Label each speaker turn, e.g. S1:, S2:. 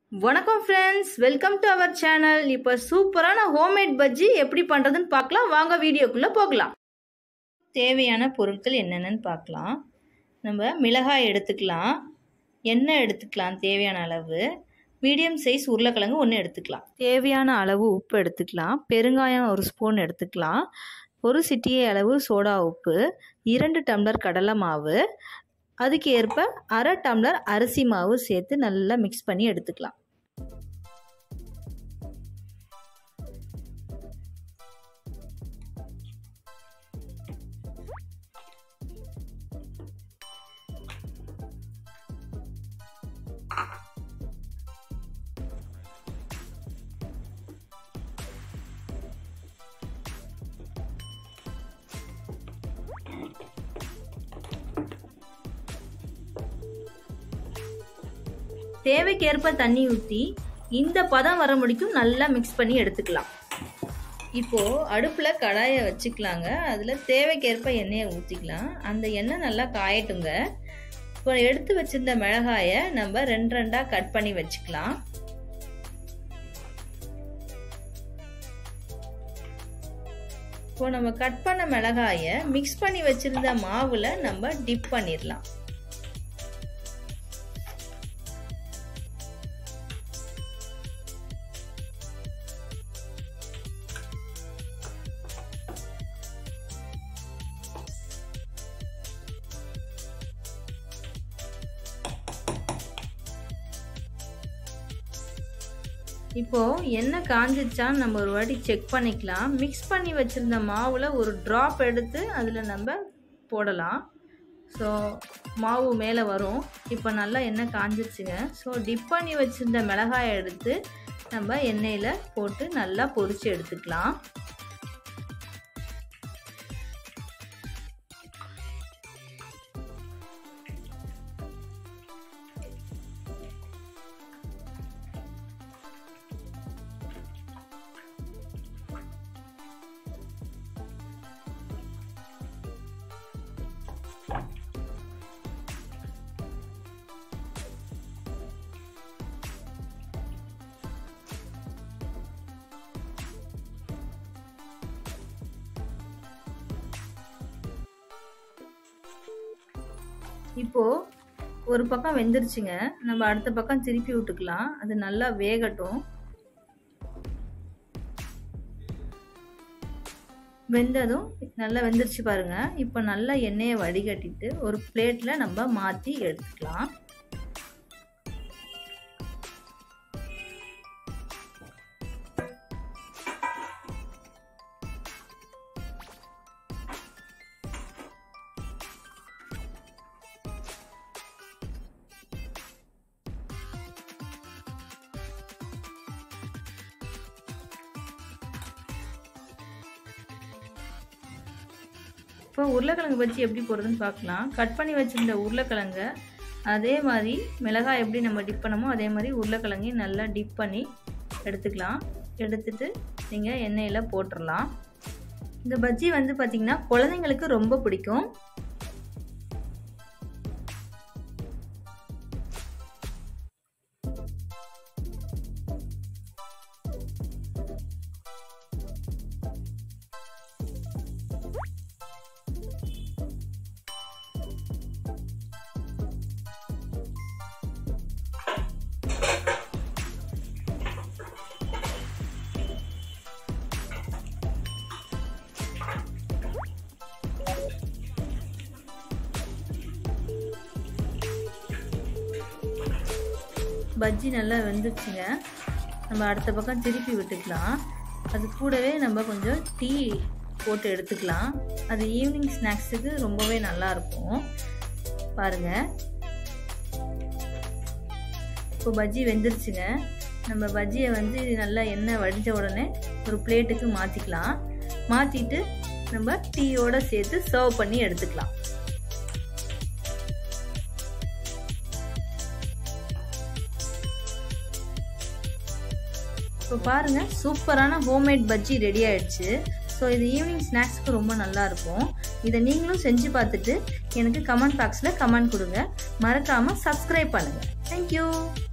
S1: வணக்கம் friends welcome to our channel இப்போ சூப்பரான ஹோம்மேட் பஜ்ஜி எப்படி பண்ணுறதுன்னு பார்க்கலாம் வாங்க வீடியோக்குள்ளே போகலாம் தேவையான பொருட்கள் என்னென்னு பார்க்கலாம் நம்ம மிளகாய் எடுத்துக்கலாம் எண்ணெய் எடுத்துக்கலாம் தேவையான அளவு மீடியம் சைஸ் உருளைக்கிழங்கு ஒன்று எடுத்துக்கலாம் தேவையான அளவு உப்பு எடுத்துக்கலாம் பெருங்காயம் ஒரு ஸ்பூன் எடுத்துக்கலாம் ஒரு சிட்டிகை அளவு சோடா உப்பு இரண்டு டம்ளர் கடலை மாவு அதுக்கு ஏற்ப அரை டம்ளர் அரிசி மாவு சேர்த்து நல்லா மிக்ஸ் பண்ணி எடுத்துக்கலாம் தேவைக்கேற்ப தண்ணி ஊற்றி இந்த பதம் வர முடிக்கும் நல்லா மிக்ஸ் பண்ணி எடுத்துக்கலாம் இப்போது அடுப்பில் கடாயை வச்சுக்கலாங்க அதில் தேவைக்கேற்ப எண்ணெயை ஊற்றிக்கலாம் அந்த எண்ணெய் நல்லா காயட்டுங்க இப்போ எடுத்து வச்சிருந்த மிளகாயை நம்ம ரெண்டு ரெண்டாக கட் பண்ணி வச்சுக்கலாம் இப்போ நம்ம கட் பண்ண மிளகாயை மிக்ஸ் பண்ணி வச்சிருந்த மாவில் நம்ம டிப் பண்ணிடலாம் இப்போது எண்ணெய் காஞ்சிச்சான்னு நம்ம ஒரு வாட்டி செக் பண்ணிக்கலாம் மிக்ஸ் பண்ணி வச்சுருந்த மாவில் ஒரு ட்ராப் எடுத்து அதில் நம்ம போடலாம் ஸோ மாவு மேலே வரும் இப்போ நல்லா எண்ணெய் காஞ்சிருச்சுங்க ஸோ டிப் பண்ணி வச்சுருந்த மிளகாயை எடுத்து நம்ம எண்ணெயில் போட்டு நல்லா பொரித்து எடுத்துக்கலாம் இப்போது ஒரு பக்கம் வெந்துருச்சுங்க நம்ம அடுத்த பக்கம் திருப்பி விட்டுக்கலாம் அது நல்லா வேகட்டும் வெந்ததும் நல்லா வெந்துருச்சு பாருங்க இப்போ நல்லா எண்ணெயை வடிகட்டிட்டு ஒரு பிளேட்டில் நம்ம மாற்றி எடுத்துக்கலாம் இப்போ உருளைக்கிழங்கு பஜ்ஜி எப்படி போடுறதுன்னு பார்க்கலாம் கட் பண்ணி வச்சுருந்த உருளைக்கிழங்க அதே மாதிரி மிளகாய் எப்படி நம்ம டிப் பண்ணமோ அதே மாதிரி உருளைக்கிழங்கையும் நல்லா டிப் பண்ணி எடுத்துக்கலாம் எடுத்துட்டு நீங்கள் எண்ணெயில் போட்டுடலாம் இந்த பஜ்ஜி வந்து பார்த்திங்கன்னா குழந்தைங்களுக்கு ரொம்ப பிடிக்கும் பஜ்ஜி நல்லா வெந்துச்சுங்க நம்ம அடுத்த பக்கம் திருப்பி விட்டுக்கலாம் அது கூடவே நம்ம கொஞ்சம் டீ போட்டு எடுத்துக்கலாம் அது ஈவினிங் ஸ்நாக்ஸுக்கு ரொம்பவே நல்லாயிருக்கும் பாருங்கள் இப்போ பஜ்ஜி வெந்துருச்சுங்க நம்ம பஜ்ஜியை வந்து நல்லா எண்ணெய் வடித்த உடனே ஒரு பிளேட்டுக்கு மாற்றிக்கலாம் மாற்றிட்டு நம்ம டீயோடு சேர்த்து சர்வ் பண்ணி எடுத்துக்கலாம் இப்போ பாருங்கள் சூப்பரான ஹோம்மேட் பஜ்ஜி ரெடி ஆயிடுச்சு ஸோ இது ஈவினிங் ஸ்நாக்ஸ்க்கு ரொம்ப நல்லாயிருக்கும் இதை நீங்களும் செஞ்சு பார்த்துட்டு எனக்கு கமெண்ட் பாக்ஸில் கமெண்ட் கொடுங்க மறக்காமல் சப்ஸ்கிரைப் பண்ணுங்கள் தேங்க்யூ